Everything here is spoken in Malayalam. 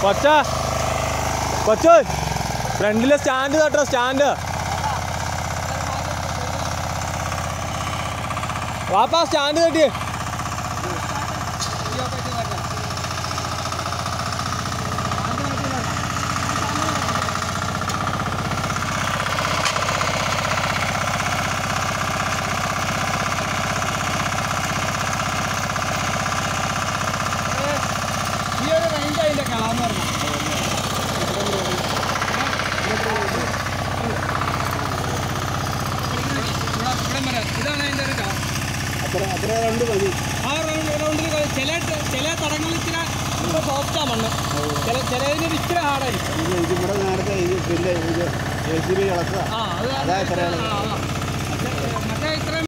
കൊച്ച കൊച്ചു ഫ്രണ്ടിലെ സ്റ്റാൻഡ് തട്ടോ സ്റ്റാൻഡ് വാപ്പാ സ്റ്റാൻഡ് തട്ടിയേ ഈ ഒരു റേഞ്ച് അതിന്റെ കളാന്ന് പറഞ്ഞു ഇതാണ് അതിന്റെ ഒരു കള അത്ര അത്ര രണ്ട് മതി ആ റൗണ്ട് റൗണ്ടിൽ ചില ചില തടങ്ങളിൽ ഇച്ചിരി സോഫ്റ്റാ മണ്ണ് ചില ചിലതിന് ഒരു ഇച്ചിരി ഹാർഡായിരിക്കും ഇത് ഇതിവിടെ നേരത്തെ ഇത് പിന്നെ ഇത് ജെ സി ബി ഇളക്കുക ആ അത് അതാ ഇത്രയാണ് ആ, ആ.